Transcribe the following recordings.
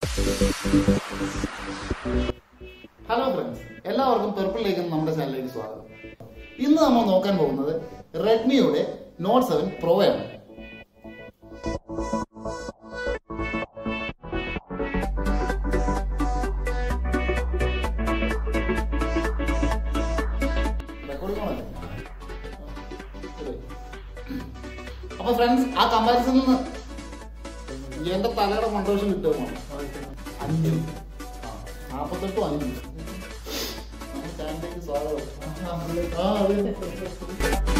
Hello friends എല്ലാവർക്കും പെർപ്പിളിലേക്ക് നമ്മുടെ ചാനലിലേക്ക് സ്വാഗതം ഇന്ന് നമ്മൾ നോക്കാൻ പോകുന്നത് റെഡ്മിയുടെ നോട്ട് സെവൻ പ്രോ ആണ് Recording on അല്ലേ? ശരി. അപ്പൊ ഫ്രണ്ട്സ് ആ കമ്പാരിസൺ എന്റെ തലയുടെ സന്തോഷം കിട്ടുമോ അഞ്ചും നാപ്പത്തെട്ടും അഞ്ചും നമ്മുടെ ചാനലിലേക്ക് സ്വാഗതം ആ അതെ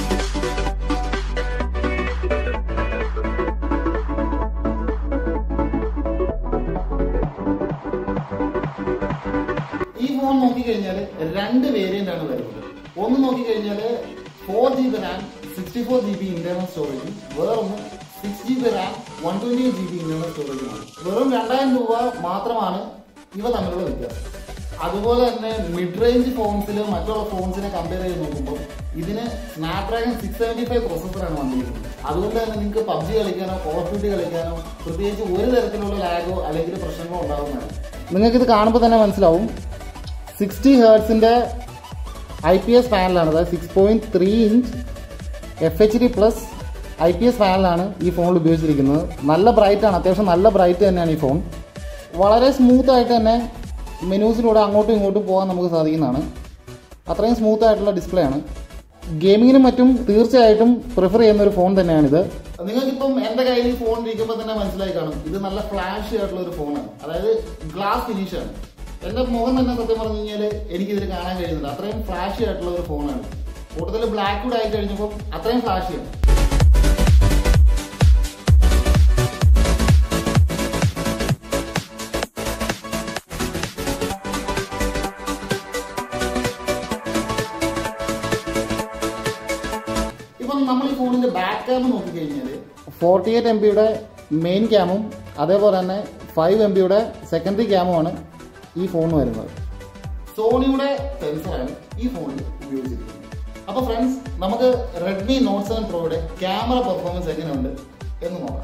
ഈ ഫോൺ നോക്കിക്കഴിഞ്ഞാൽ രണ്ട് വേരിയന്റ് ആണ് വരുന്നത് ഒന്ന് നോക്കിക്കഴിഞ്ഞാൽ four G B RAM sixty four G B internal സ്റ്റോറേജും വേറൊന്ന് six G B RAM one twenty G B internal സ്റ്റോറേജുമാണ് വെറും രണ്ടായിരം രൂപ മാത്രമാണ് ഇവ തമ്മിലുള്ള വ്യത്യാസം അതുപോലെ തന്നെ മിഡ് റേഞ്ച് ഫോൺസിൽ മറ്റുള്ള ഫോൺസിനെ കമ്പയർ ചെയ്ത് നോക്കുമ്പോൾ ഇതിന് സ്നാപ്ഡ്രാഗൺ സിക്സ് സെവൻറ്റി ഫൈവ് പ്രോസസ്സറാണ് വന്നിരിക്കുന്നത് അതുകൊണ്ട് തന്നെ നിങ്ങൾക്ക് പബ്ജി കളിക്കാനോ കോൾ ഓഫ് ഡ്യൂട്ടി കളിക്കാനോ പ്രത്യേകിച്ച് ഒരു തരത്തിലുള്ള ലാഗോ അല്ലെങ്കിൽ പ്രശ്നങ്ങളോ ഉണ്ടാകുന്നതാണ് നിങ്ങൾക്കിത് കാണുമ്പോൾ തന്നെ മനസ്സിലാവും സിക്സ്റ്റി ഹേർട്സിന്റെ ഐ പി എസ് പാനലാണ് അതായത് six point three inch F H D plus I P S പാനലാണ് ഈ ഫോണിൽ ഉപയോഗിച്ചിരിക്കുന്നത് നല്ല ബ്രൈറ്റ് ആണ് അത്യാവശ്യം നല്ല ബ്രൈറ്റ് തന്നെയാണ് ഈ ഫോൺ വളരെ സ്മൂത്ത് ആയിട്ട് തന്നെ മെനൂസിലൂടെ അങ്ങോട്ടും ഇങ്ങോട്ടും പോകാൻ നമുക്ക് സാധിക്കുന്നതാണ് അത്രയും സ്മൂത്ത് ആയിട്ടുള്ള ഡിസ്പ്ലേ ആണ് ഗെയിമിങ്ങിനും മറ്റും തീർച്ചയായിട്ടും പ്രിഫർ ചെയ്യുന്ന ഒരു ഫോൺ തന്നെയാണിത് നിങ്ങൾക്കിപ്പം എന്റെ കയ്യിൽ ഈ ഫോൺ ഇരിക്കുമ്പോൾ തന്നെ മനസ്സിലായി കാണും ഇത് നല്ല ഫ്ലാഷ് ആയിട്ടുള്ള ഒരു ഫോണാണ് അതായത് ഗ്ലാസ് ഫിനിഷ് ആണ് എന്റെ മുഖം തന്നെ സത്യം പറഞ്ഞു കഴിഞ്ഞാൽ എനിക്കിതിൽ കാണാൻ കഴിയുന്നില്ല അത്രയും ഫ്ലാഷി ആയിട്ടുള്ള ഒരു ഫോണാണ് കൂടുതൽ ബ്ലാക്ക് കൂടെ ആയി കഴിഞ്ഞപ്പോൾ അത്രയും ഫ്ലാഷിയാണ് ഇപ്പം നമ്മൾ ഈ ഫോണിന്റെ ബാക്ക് ക്യാം നോക്കിക്കഴിഞ്ഞാൽ ഫോർട്ടി എയ്റ്റ് എം ബിയുടെ മെയിൻ ക്യാമും അതേപോലെ തന്നെ ഫൈവ് എം ബിയുടെ സെക്കൻഡറി ക്യാമുമാണ് ഈ ഫോൺ വരുന്നത് സോണിയുടെ സെൻസറാണ് ഈ ഫോണിൽ ഉപയോഗിച്ചിരിക്കുന്നത് അപ്പൊ ഫ്രണ്ട്സ് നമുക്ക് റെഡ്മി നോട്ട് സെവൻ പ്രോയുടെ ക്യാമറ പെർഫോമൻസ് എങ്ങനെയുണ്ട് എന്ന് നോക്കാം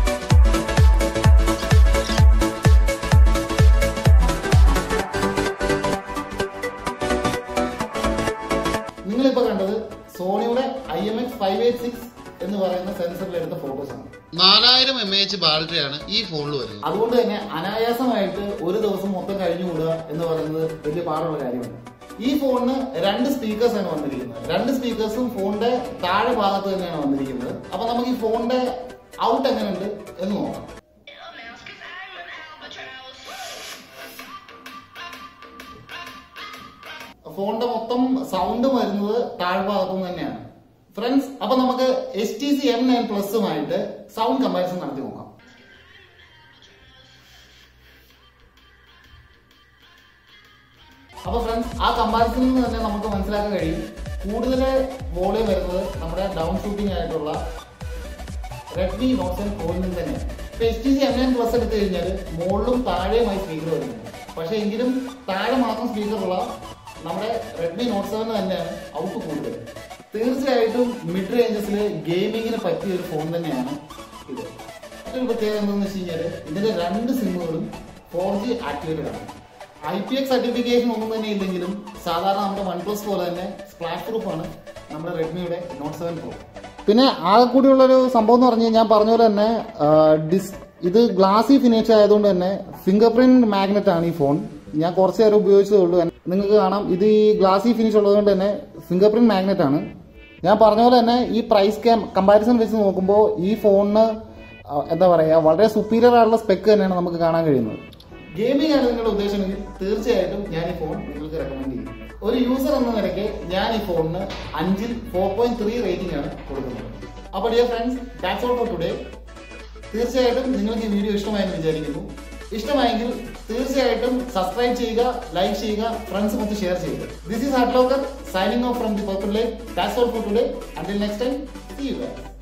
നിങ്ങളിപ്പോ കണ്ടത് സോണിയുടെ I M X five eight six എന്ന് പറയുന്ന സെൻസറിൽ എടുത്ത ഫോട്ടോസ് ആണ് നാലായിരം എം എച്ച് ബാറ്ററിയാണ് ഈ ഫോണിൽ വരുന്നത് അതുകൊണ്ട് തന്നെ അനായാസമായിട്ട് ഒരു ദിവസം മൊത്തം കഴിഞ്ഞുകൂടുക എന്ന് പറയുന്നത് വലിയ പാടുള്ള കാര്യമാണ് ഈ ഫോണിന് രണ്ട് സ്പീക്കേഴ്സ് ആണ് വന്നിരിക്കുന്നത് രണ്ട് സ്പീക്കേഴ്സും ഫോണിന്റെ താഴെ ഭാഗത്ത് തന്നെയാണ് വന്നിരിക്കുന്നത് അപ്പൊ നമുക്ക് ഈ ഫോണിന്റെ ഔട്ട് എങ്ങനെയുണ്ട് എന്ന് നോക്കാം ഫോണിന്റെ മൊത്തം സൗണ്ട് വരുന്നത് താഴ്ഭാഗത്തുനിന്ന് തന്നെയാണ് ഫ്രണ്ട്സ് അപ്പൊ നമുക്ക് S T C M nine പ്ലസുമായിട്ട് സൗണ്ട് കമ്പാരിസൺ നടത്തി നോക്കാം അപ്പൊ ഫ്രണ്ട്സ് ആ കമ്പാരിസണിൽ നിന്ന് തന്നെ നമുക്ക് മനസ്സിലാക്കാൻ കഴിയും കൂടുതൽ വോളിയം വരുന്നത് നമ്മുടെ ഡൗൺ ഷൂട്ടിംഗ് ആയിട്ടുള്ള റെഡ്മി നോട്ട് സെവൻ പ്രോയിൽ നിന്ന് തന്നെയാണ് ഇപ്പൊ S T C M nine plus എടുത്തു കഴിഞ്ഞാൽ മുകളിലും താഴെയുമായി സ്പീക്കർ വരുന്നുണ്ട് പക്ഷെ എങ്കിലും താഴെ മാത്രം സ്പീക്കറുള്ള നമ്മുടെ റെഡ്മി നോട്ട് സെവൻ തന്നെയാണ് ഔട്ട് കൂടുതൽ തീർച്ചയായിട്ടും മിഡ് റേഞ്ചസിൽ ഗെയിമിങ്ങിന് പറ്റിയ ഒരു ഫോൺ തന്നെയാണ് ഇത് മറ്റൊരു പ്രത്യേകത എന്താണെന്ന് വെച്ച് കഴിഞ്ഞാൽ ഇതിന്റെ രണ്ട് സിമ്മുകളും ഫോർ ജി ആക്ടിവേറ്റഡ് ആണ് ഐ പി എക്സ് സർട്ടിഫിക്കേഷൻ ഒന്നും തന്നെ ഇല്ലെങ്കിലും സാധാരണ നമ്മുടെ വൺ പ്ലസ് പോലെ തന്നെ സ്പ്ലാഷ് പ്രൂഫ് ആണ് നമ്മുടെ റെഡ്മിയുടെ നോട്ട് സെവൻ പ്രോ പിന്നെ ആകെ കൂടിയുള്ളൊരു സംഭവം എന്ന് പറഞ്ഞാൽ ഞാൻ പറഞ്ഞ പോലെ തന്നെ ആ, ഡിസ് ഇത് ഗ്ലാസി ഫിനിഷ് ആയതുകൊണ്ട് തന്നെ ഫിംഗർ പ്രിന്റ് മാഗ്നറ്റ് ആണ് ഈ ഫോൺ ഞാൻ കുറച്ച് നേരം ഉപയോഗിച്ചതേ ഉള്ളൂ നിങ്ങൾക്ക് കാണാം ഇത് ഈ ഗ്ലാസി ഫിനിഷ് ഉള്ളതുകൊണ്ട് തന്നെ ഫിംഗർ പ്രിന്റ് മാഗ്നറ്റ് ആണ് ഞാൻ പറഞ്ഞ പോലെ തന്നെ ഈ പ്രൈസ് ക്യാം കമ്പാരിസൺ വെച്ച് നോക്കുമ്പോൾ ഈ ഫോണിന് ആ, എന്താ പറയുക വളരെ സുപ്പീരിയർ ആയിട്ടുള്ള സ്പെക്ക് തന്നെയാണ് നമുക്ക് കാണാൻ കഴിയുന്നത് ഗെയിമിംഗ് ആണ് നിങ്ങളുടെ ഉദ്ദേശമെങ്കിൽ തീർച്ചയായിട്ടും ഞാൻ ഈ ഫോൺ നിങ്ങൾക്ക് റെക്കമെൻഡ് ചെയ്യും ഒരു യൂസർ എന്ന നിലയ്ക്ക് ഞാൻ ഈ ഫോണിന് അഞ്ചിൽ ഫോർ പോയിന്റ് ത്രീ റേറ്റിംഗ് ആണ് കൊടുക്കുന്നത് അപ്പോൾ dear friends that's all for today തീർച്ചയായിട്ടും നിങ്ങൾക്ക് ഈ വീഡിയോ ഇഷ്ടമായെന്ന് വിചാരിക്കുന്നു ഇഷ്ടമായെങ്കിൽ തീർച്ചയായിട്ടും സബ്സ്ക്രൈബ് ചെയ്യുക ലൈക്ക് ചെയ്യുക ഫ്രണ്ട്സ് മൊത്തം ഷെയർ ചെയ്യുക this is heart locker signing off from the purple life that's all for today until next time see you guys